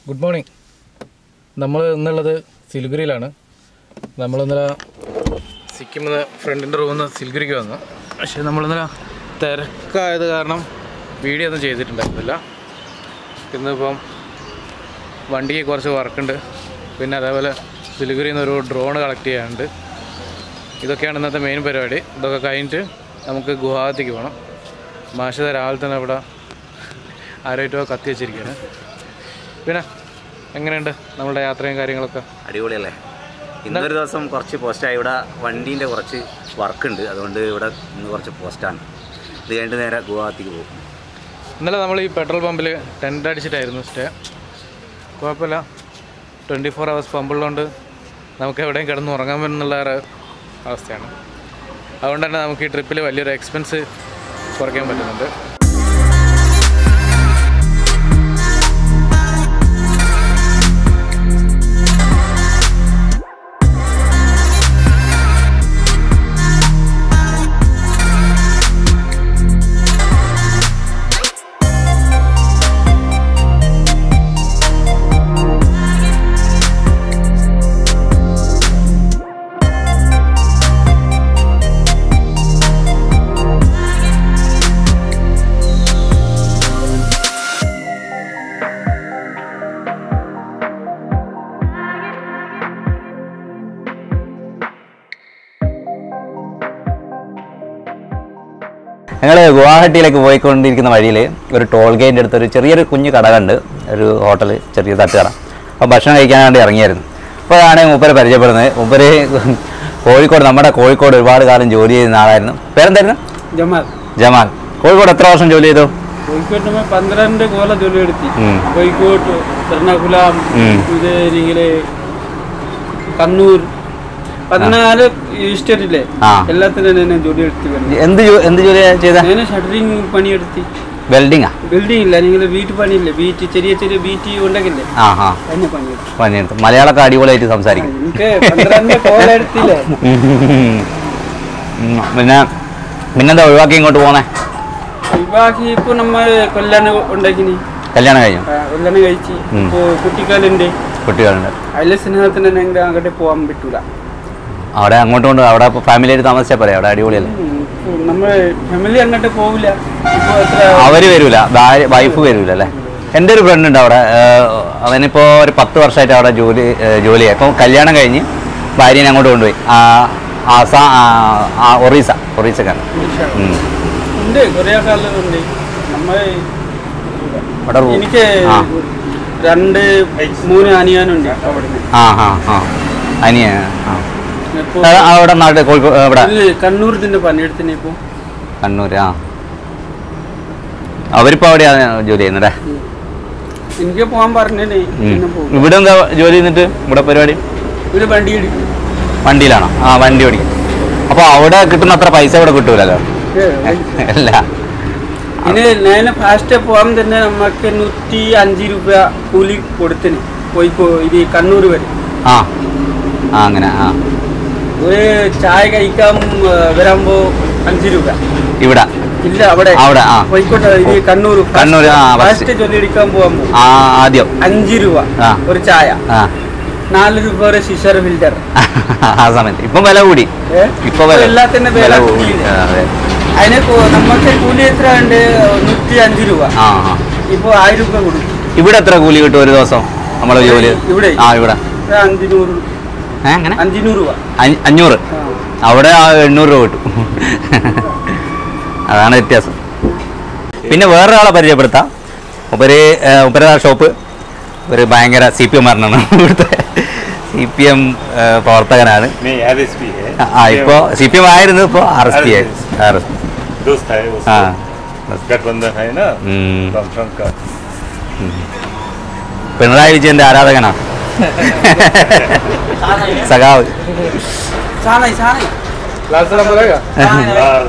Good morning നമ്മൾ ഇന്നുള്ളത് സിലിഗുരിയിലാണ് നമ്മൾ ഇന്നലെ സിക്കിമിൽ നിന്ന് ഫ്രണ്ടിൻ്റെ റൂമിൽ നിന്ന് സിലിഗുരിക്ക് വന്നു പക്ഷേ നമ്മളിന്നലെ തിരക്കായത് കാരണം വീഡിയോ ഒന്നും ചെയ്തിട്ടുണ്ടായിരുന്നില്ല ഇന്നിപ്പം വണ്ടിക്ക് കുറച്ച് വർക്കുണ്ട് പിന്നെ അതേപോലെ സിലിഗുരിയിൽ നിന്ന് ഒരു ഡ്രോൺ കളക്ട് ചെയ്യാനുണ്ട് ഇതൊക്കെയാണ് ഇന്നത്തെ മെയിൻ പരിപാടി ഇതൊക്കെ കഴിഞ്ഞിട്ട് നമുക്ക് ഗുവാഹത്തിക്ക് പോകണം മാഷിത രാവിലെ തന്നെ ഇവിടെ ആരോഗ്യമോ കത്തി വെച്ചിരിക്കുകയാണ് പിന്നെ എങ്ങനെയുണ്ട് നമ്മളുടെ യാത്രയും കാര്യങ്ങളൊക്കെ അടിപൊളിയല്ലേ ഇന്നൊരു ദിവസം കുറച്ച് പോസ്റ്റായി ഇവിടെ വണ്ടീൻ്റെ കുറച്ച് വർക്ക് ഉണ്ട് അതുകൊണ്ട് ഇവിടെ ഇന്ന് കുറച്ച് പോസ്റ്റാണ് ഇത് കഴിഞ്ഞിട്ട് നേരെ ഗുവാഹത്തിക്ക് പോകും ഇന്നലെ നമ്മൾ ഈ പെട്രോൾ പമ്പിൽ ടെൻ്റ് അടിച്ചിട്ടായിരുന്നു സ്റ്റേ കുഴപ്പമില്ല ട്വൻറ്റി ഫോർ അവേഴ്സ് പമ്പുള്ളതുകൊണ്ട് നമുക്ക് എവിടെയും കിടന്ന് ഉറങ്ങാൻ പറ്റുന്നുള്ള ഒരു അവസ്ഥയാണ് അതുകൊണ്ട് തന്നെ നമുക്ക് ഈ ട്രിപ്പിൽ വലിയൊരു എക്സ്പെൻസ് കുറയ്ക്കാൻ പറ്റുന്നുണ്ട് ഞങ്ങൾ ഗുവാഹട്ടിയിലേക്ക് പോയിക്കൊണ്ടിരിക്കുന്ന വഴിയിൽ ഒരു ടോൾ ഗേറ്റിൻ്റെ അടുത്ത് ഒരു ചെറിയൊരു കുഞ്ഞു കട കണ്ട് ഒരു ഹോട്ടൽ ചെറിയ തട്ടുകട അപ്പോൾ ഭക്ഷണം കഴിക്കാൻ വേണ്ടി ഇറങ്ങിയായിരുന്നു അപ്പോഴാണ് മൂപ്പരെ പരിചയപ്പെടുന്നത് മൂപ്പര് കോഴിക്കോട് നമ്മുടെ കോഴിക്കോട് ഒരുപാട് കാലം ജോലി ചെയ്യുന്ന ആളായിരുന്നു പേരെന്തായിരുന്നു ജമാൽ ജമാൽ കോഴിക്കോട് എത്ര വർഷം ജോലി ചെയ്തു കോഴിക്കോട്ട് നമ്മൾ പന്ത്രണ്ട് കോല ജോലി എടുത്തി ഉം. കോഴിക്കോട്ട് എറണാകുളം ഉം. ഇത് നിങ്ങള് കണ്ണൂർ പതിനാല് സ്റ്റേറ്റില്ലേ ആ. എല്ലാത്തിനും ഞാൻ ജോലി എടുത്തി വരുന്നത് എന്ത് ജോ- എന്ത് ജോലി ചെയ്ത ഞാൻ ഷട്ടറിങ് പണിയെടുത്തി വെൽഡിങ്ങാ ബിൽഡിംഗ് ഇല്ല നിങ്ങൾ വീട്ടു പണിയില്ലേ വീട്ട് ചെറിയ ചെറിയ വീട്ടി ഉണ്ടെങ്കിലേ ആ ആ അതിനെ പണിയെടുത്തു പണിയെടുത്ത് മലയാളമൊക്കെ അടിപൊളിയായിട്ട് സംസാരിക്കും എനിക്ക് പന്ത്രണ്ട് കോല എടുത്തില്ലേ ഉം. പിന്നെ പിന്നെന്താ ഒഴിവാക്കി ഇങ്ങോട്ട് പോന്നേ ബാക്കി ഇപ്പൊ നമ്മ കൊല്ലാന് ഉണ്ടാക്കിനി കല്യാണം കഴിഞ്ഞു കൊല്ലാന് കഴിച്ച് ഉം. ഇപ്പൊ കുട്ടിക്കാലുണ്ട് കുട്ടികളുണ്ട് അതിലെ സ്നേഹത്തിന് ഞങ്ങൾ അങ്ങോട്ട് പോകാൻ പറ്റൂല അവിടെ അങ്ങോട്ടും കൊണ്ട് അവിടെ ഫാമിലി ആയിട്ട് താമസിച്ചാൽ പോരെ അവിടെ അടിപൊളിയല്ലേ നമ്മൾ ഫാമിലി അങ്ങോട്ട് പോവില്ല ഇപ്പൊ എത്ര അവര് വരൂല ഭാര്യ വൈഫ് വരൂല അല്ലേ എൻ്റെ ഒരു ഫ്രണ്ട് ഉണ്ട് അവിടെ ഏഹ് അവനിപ്പോ ഒരു പത്ത് വർഷമായിട്ട് അവിടെ ജോലി ഏഹ് ജോലി ചെയ്യാം ഇപ്പം കല്യാണം കഴിഞ്ഞ് ഭാര്യനെ അങ്ങോട്ട് കൊണ്ടുപോയി ആ ആസാ ആ ഒറീസ ഒറീസക്കാണ് ഉം. ഉണ്ട് കൊറേ കാലം ഉണ്ട് നമ്മ അവിടെ റൂ- എനിക്ക് ആ രണ്ട് മൂന്ന് അനിയാനുണ്ട് അവിടുന്ന് ആ ആ ആ അനിയ ആ ഇപ്പൊ ആ, അവിടെ നാട്ടിൽ കോഴിക്കോട് ഇവിടെ ഇത് കണ്ണൂർ ഇതിന്റെ പണിയെടുത്തിന് ഇപ്പൊ കണ്ണൂർ ആ അവരിപ്പോ അവിടെയാണ് ജോലി ചെയ്യുന്നത് എനിക്ക് പോകാൻ പറഞ്ഞേ പിന്നെ പോകും ഇവിടെ എന്താ ജോലി ചെയ്തിട്ട് ഇവിടെ പരിപാടി ഒരു വണ്ടി ഇടിക്കും വണ്ടിയിലാണോ ആ വണ്ടി ഓടിക്കും അപ്പോൾ അവിടെ കിട്ടുന്ന അത്ര പൈസ ഇവിടെ കിട്ടൂലല്ലോ അല്ല ഇനി ഞാൻ ഫാസ്റ്റ് പോകാൻ തന്നെ നമുക്ക് നൂറ്റി അഞ്ച് രൂപ കൂലി കൊടുത്തിന് പോയിക്കോ ഇത് കണ്ണൂർ വരെ ആ ആ അങ്ങനെ ആ ഒരു ചായ കഴിക്കാൻ ആ, വരുമ്പോ അഞ്ച് രൂപ ഇവിടെ ഇല്ല അവിടെ അവിടെ, ആ. കോഴിക്കോട്ട് ഇത് കണ്ണൂർ കണ്ണൂർ, ആ, ബസ്. ഫാസ്റ്റ് ജോലി എടുക്കാൻ പോകുമ്പോ ആ ആദ്യം അഞ്ച് രൂപ ആ. ഒരു ചായ ആ നാല് രൂപ ഒരു സിസർ ഫിൽറ്റർ ആ സമയത്ത് ഇപ്പം വില കൂടി ഏ? ഇപ്പൊ വില എല്ലാത്തിന്റെ വില കൂടി ആ, അതെ. അതിന് കൂ- നമുക്ക് കൂലി എത്ര ഉണ്ട് നൂറ്റി അഞ്ച് രൂപ ആ ആ ഇപ്പൊ ആയിരം രൂപ കൊടുക്കും ഇവിടെ എത്ര കൂലി കിട്ടും ഒരു ദിവസം നമ്മളെ ജോലി ഇവിടെ? ആ ഇവിടെ ഒരു അഞ്ചിനൂറ് ഏ അങ്ങനെ അഞ്ചിനൂറ് രൂപ അഞ്ഞ- അഞ്ഞൂറ് ആ. അവിടെ ആ എണ്ണൂറ് രൂപ കിട്ടും അതാണ് വ്യത്യാസം പിന്നെ വേറൊരാളെ പരിചയപ്പെടുത്താം ഉപരി ഉപര ഷോപ്പ് ഒരു ഭയങ്കര സി പി എം കാരനാണ് ഇവിടുത്തെ സി പി എം പ്രവർത്തകനാണ് नहीं आरएसपी है ആ ഇപ്പോൾ സി പി എം ആയിരുന്നു ഇപ്പോൾ അറസ്റ്റ് ചെയ്ത് അറസ്റ്റ് दोस्त है उसको हाँ गठबंधन है ना ഉം. वामफ्रंट का പിണറായി വിജയന്റെ ആരാധകനാണ് സഖാവ് സാധനം സാധനം लाल सलाम बोलेगा लाल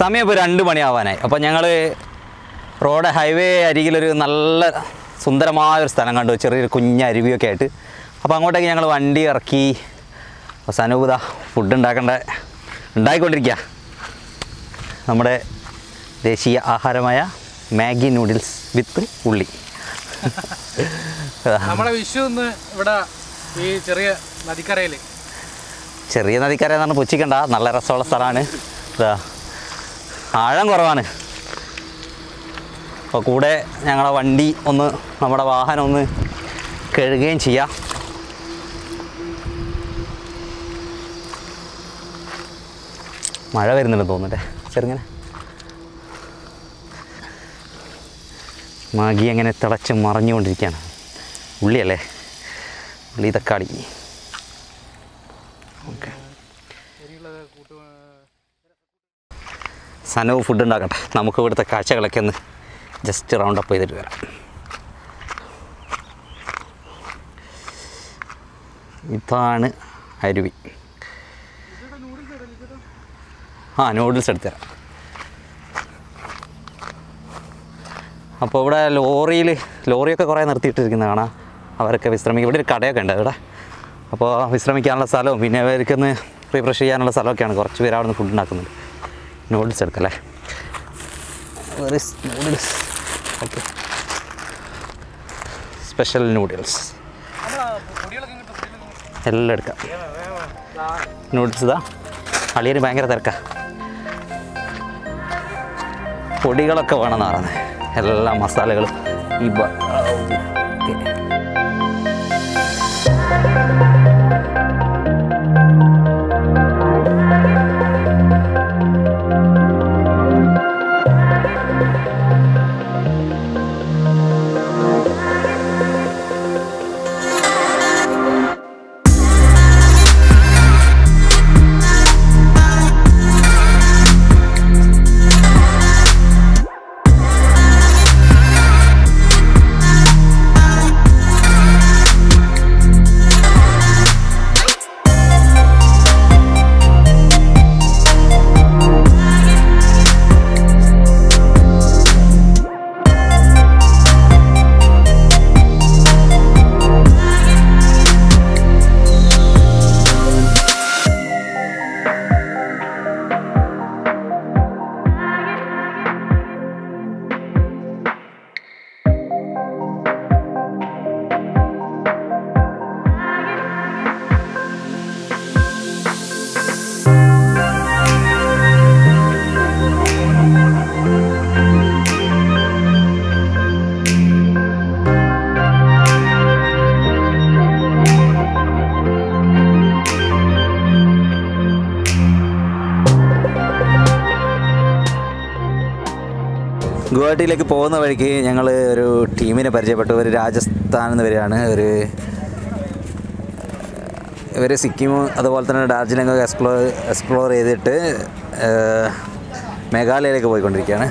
സമയം ഇപ്പോൾ രണ്ട് മണിയാവാനായി അപ്പോൾ ഞങ്ങൾ റോഡ് ഹൈവേ അരികിലൊരു നല്ല സുന്ദരമായ ഒരു സ്ഥലം കണ്ടു ചെറിയൊരു കുഞ്ഞ അരുവിയൊക്കെ ആയിട്ട് അപ്പോൾ അങ്ങോട്ടേക്ക് ഞങ്ങൾ വണ്ടി ഇറക്കി സനൂപത ഫുഡ് ഉണ്ടാക്കേണ്ട ഉണ്ടായിക്കൊണ്ടിരിക്കുക നമ്മുടെ ദേശീയ ആഹാരമായ മാഗി നൂഡിൽസ് വിത്ത് ഉള്ളി നമ്മുടെ വിഷു ഇന്ന് ഇവിടെ ഈ ചെറിയ നദിക്കരയിൽ ചെറിയ നദിക്കര എന്ന് പറഞ്ഞാൽ പുച്ഛിക്കണ്ട നല്ല രസമുള്ള സ്ഥലമാണ് ഇതാ ആഴം കുറവാണ് അപ്പോൾ കൂടെ ഞങ്ങളെ വണ്ടി ഒന്ന് നമ്മുടെ വാഹനം ഒന്ന് കഴുകുകയും ചെയ്യാം മഴ വരുന്നുണ്ടെന്ന് തോന്നുന്നല്ലേ ചെറുങ്ങനെ മാഗി അങ്ങനെ തിളച്ച് മറിഞ്ഞുകൊണ്ടിരിക്കുകയാണ് ഉള്ളിയല്ലേ ഉള്ളി തക്കാളി ഓക്കെ സനു ഫുഡ് ഉണ്ടാക്കട്ടെ നമുക്ക് ഇവിടുത്തെ കാഴ്ചകളൊക്കെ ഒന്ന് ജസ്റ്റ് റൗണ്ട് അപ്പ് ചെയ്തിട്ട് വരാം ഇതാണ് അരുവി ആ നൂഡിൽസ് എടുത്തു തരാം അപ്പോൾ ഇവിടെ ലോറിയിൽ ലോറിയൊക്കെ കുറേ നിർത്തിയിട്ടിരിക്കുന്ന കാണാം അവരൊക്കെ വിശ്രമിക്കും ഇവിടെ ഒരു കടയൊക്കെ ഉണ്ട് ഇവിടെ അപ്പോൾ വിശ്രമിക്കാനുള്ള സ്ഥലവും പിന്നെ അവർക്കൊന്ന് റീഫ്രഷ് ചെയ്യാനുള്ള സ്ഥലമൊക്കെയാണ് കുറച്ച് പേര് അവിടെ നിന്ന് ഫുഡ് ഉണ്ടാക്കുന്നുണ്ട് നൂഡിൽസ് എടുക്കല്ലേ നൂഡിൽസ് ഓക്കെ സ്പെഷ്യൽ നൂഡിൽസ് എല്ലാം എടുക്കാം നൂഡിൽസ് ഇതാ അളിയന് ഭയങ്കര തിരക്കാണ് പൊടികളൊക്കെ വേണമെന്ന് പറയുന്നത് എല്ലാ മസാലകളും ഈ ബ- ഓക്കേ. ഗുവാഹട്ടിയിലേക്ക് പോകുന്ന വഴിക്ക് ഞങ്ങൾ ഒരു ടീമിനെ പരിചയപ്പെട്ടു ഒരു രാജസ്ഥാനിൽ നിന്ന് വരികയാണ് ഒരു ഇവർ സിക്കിം അതുപോലെ തന്നെ ഡാർജിലിംഗ് ഒക്കെ എക്സ്പ്ലോർ എക്സ്പ്ലോർ ചെയ്തിട്ട് ഏഹ്, മേഘാലയയിലേക്ക് പോയിക്കൊണ്ടിരിക്കുകയാണ്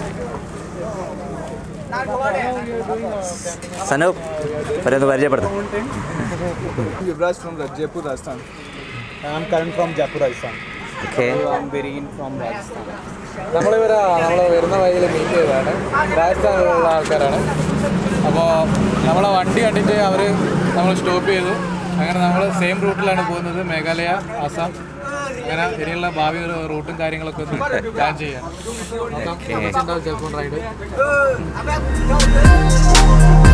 സനൂപ് അവരൊന്ന് പരിചയപ്പെടുത്തും Yuvraj from Raj- Jaipur, Rajasthan. I am Karan from Jaipur, Rajasthan. Okay So I am Bereen from Rajasthan. നമ്മളിവരെ നമ്മൾ വരുന്ന വഴിയിൽ മീറ്റ് ചെയ്തതാണ് രാജസ്ഥാനിലുള്ള ആൾക്കാരാണ് അപ്പോൾ നമ്മളെ വണ്ടി കണ്ടിട്ട് അവർ നമ്മൾ സ്റ്റോപ്പ് ചെയ്തു അങ്ങനെ നമ്മൾ സെയിം റൂട്ടിലാണ് പോകുന്നത് മേഘാലയ ആസാം അങ്ങനെ ഇനിയുള്ള ഭാവി റൂട്ടും കാര്യങ്ങളൊക്കെ ഒന്ന് പ്ലാൻ ചെയ്യാൻ നോക്കാം ചിലപ്പോൾ റൈഡ്